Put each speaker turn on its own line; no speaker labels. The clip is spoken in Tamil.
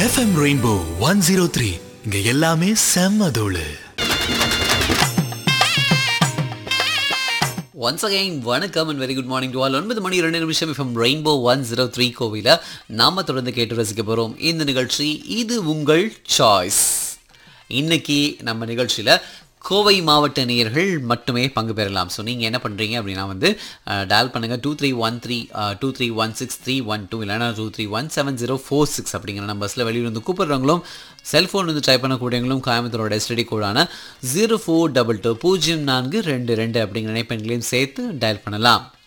FM Rainbow one zero three இங்க எல்லாமே செம்ம தோளு
ஒன்ஸ் அகைன் வணக்கம் and very good morning to all ஒன்பது மணி ரெண்டு நிமிஷம் from Rainbow one zero three கோவில நாம தொடர்ந்து கேட்டு ரசிக்க போகிறோம் இந்த நிகழ்ச்சி இது உங்கள் சாய்ஸ் இன்னைக்கு நம்ம நிகழ்ச்சியில் கோவை மாவட்ட நேயர்கள் மட்டுமே பங்கு பெறலாம் ஸோ நீங்கள் என்ன பண்ணுறீங்க அப்படின்னா வந்து டயல் பண்ணுங்கள் two three one three two three one six three one two இல்லைனா two three one seven zero four six அப்படிங்கிற நம்பர்ஸில் வெளியிருந்து கூப்பிடுறவங்களும் செல்ஃபோன் வந்து டைப் பண்ணக்கூடியவங்களும் கோயம்புத்தூரோட எஸ்டடி கோடான ஜீரோ ஃபோர் டபுள் டூ பூஜ்ஜியம் நான்கு ரெண்டு ரெண்டு அப்படிங்கிற இணைப்பெண்களையும் சேர்த்து டயல் பண்ணலாம்